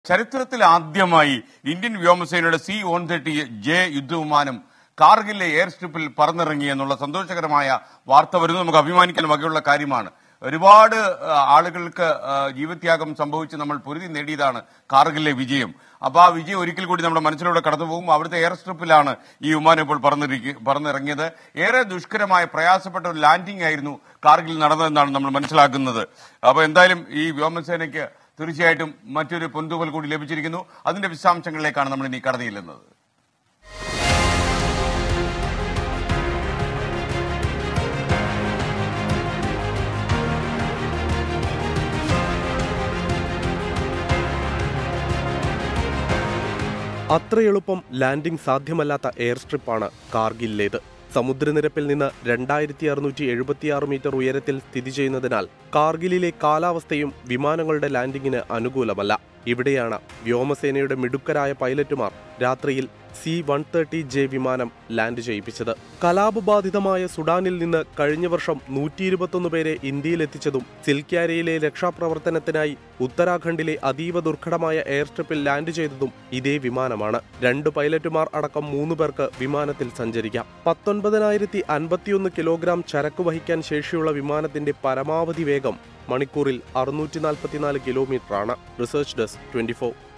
ചരിത്രത്തിൽ ആദ്യമായി ഇന്ത്യൻ വ്യോമസേനയുടെ സി വൺ തേർട്ടി ജെ യുദ്ധവിമാനം കാർഗിലെ എയർ സ്ട്രിപ്പിൽ പറന്നിറങ്ങി എന്നുള്ള സന്തോഷകരമായ വാർത്ത വരുന്നത് നമുക്ക് അഭിമാനിക്കാൻ വകയുള്ള കാര്യമാണ് ഒരുപാട് ആ, ആളുകൾക്ക് ആ, ജീവത്യാഗം സംഭവിച്ച് നമ്മൾ പൊരുതി നേടിയതാണ് കാർഗിലെ വിജയം അപ്പൊ ആ വിജയം ഒരിക്കൽ കൂടി നമ്മുടെ മനസ്സിലൂടെ കടന്നു പോകും അവിടുത്തെ എയർ സ്ട്രിപ്പിലാണ് ഈ വിമാനം ഇപ്പോൾ പറന്നിരിക്ക പറന്നിറങ്ങിയത് ഏറെ ദുഷ്കരമായ പ്രയാസപ്പെട്ട ഒരു ലാൻഡിംഗ് ആയിരുന്നു കാർഗിൽ നടന്നതെന്നാണ് നമ്മൾ മനസ്സിലാക്കുന്നത് അപ്പൊ എന്തായാലും ഈ വ്യോമസേനയ്ക്ക് തീർച്ചയായിട്ടും മറ്റൊരു പൊന്തൂവൽ കൂടി ലഭിച്ചിരിക്കുന്നു അതിന്റെ വിശദാംശങ്ങളിലേക്കാണ് നമ്മൾ ഇനി കടന്നു ചെല്ലുന്നത് അത്ര എളുപ്പം ലാൻഡിംഗ് സാധ്യമല്ലാത്ത എയർ സ്ട്രിപ്പാണ് കാർഗിലിലേത് സമുദ്രനിരപ്പിൽ നിന്ന് രണ്ടായിരത്തി അറുന്നൂറ്റി എഴുപത്തിയാറ് മീറ്റർ ഉയരത്തിൽ സ്ഥിതി ചെയ്യുന്നതിനാൽ കാർഗിലിലെ കാലാവസ്ഥയും വിമാനങ്ങളുടെ ലാൻഡിങ്ങിന് അനുകൂലമല്ല ഇവിടെയാണ് വ്യോമസേനയുടെ മിടുക്കരായ പൈലറ്റുമാർ രാത്രിയിൽ സി വൺ തേർട്ടി ജെ വിമാനം ലാൻഡ് ചെയ്യിപ്പിച്ചത് കലാപബാധിതമായ സുഡാനിൽ നിന്ന് കഴിഞ്ഞ വർഷം നൂറ്റി ഇരുപത്തൊന്ന് പേരെ ഇന്ത്യയിലെത്തിച്ചതും സിൽക്യാരയിലെ രക്ഷാപ്രവർത്തനത്തിനായി ഉത്തരാഖണ്ഡിലെ അതീവ ദുർഘടമായ എയർ സ്ട്രിപ്പിൽ ലാൻഡ് ചെയ്തതും ഇതേ വിമാനമാണ് രണ്ട് പൈലറ്റുമാർ അടക്കം മൂന്ന് പേർക്ക് വിമാനത്തിൽ സഞ്ചരിക്കാം പത്തൊൻപതിനായിരത്തി അൻപത്തിയൊന്ന് കിലോഗ്രാം ചരക്ക് വഹിക്കാൻ ശേഷിയുള്ള വിമാനത്തിന്റെ പരമാവധി വേഗം മണിക്കൂറിൽ അറുന്നൂറ്റി നാൽപ്പത്തിനാല് കിലോമീറ്ററാണ് റിസർച്ച് ഡെസ്ക് ട്വന്റി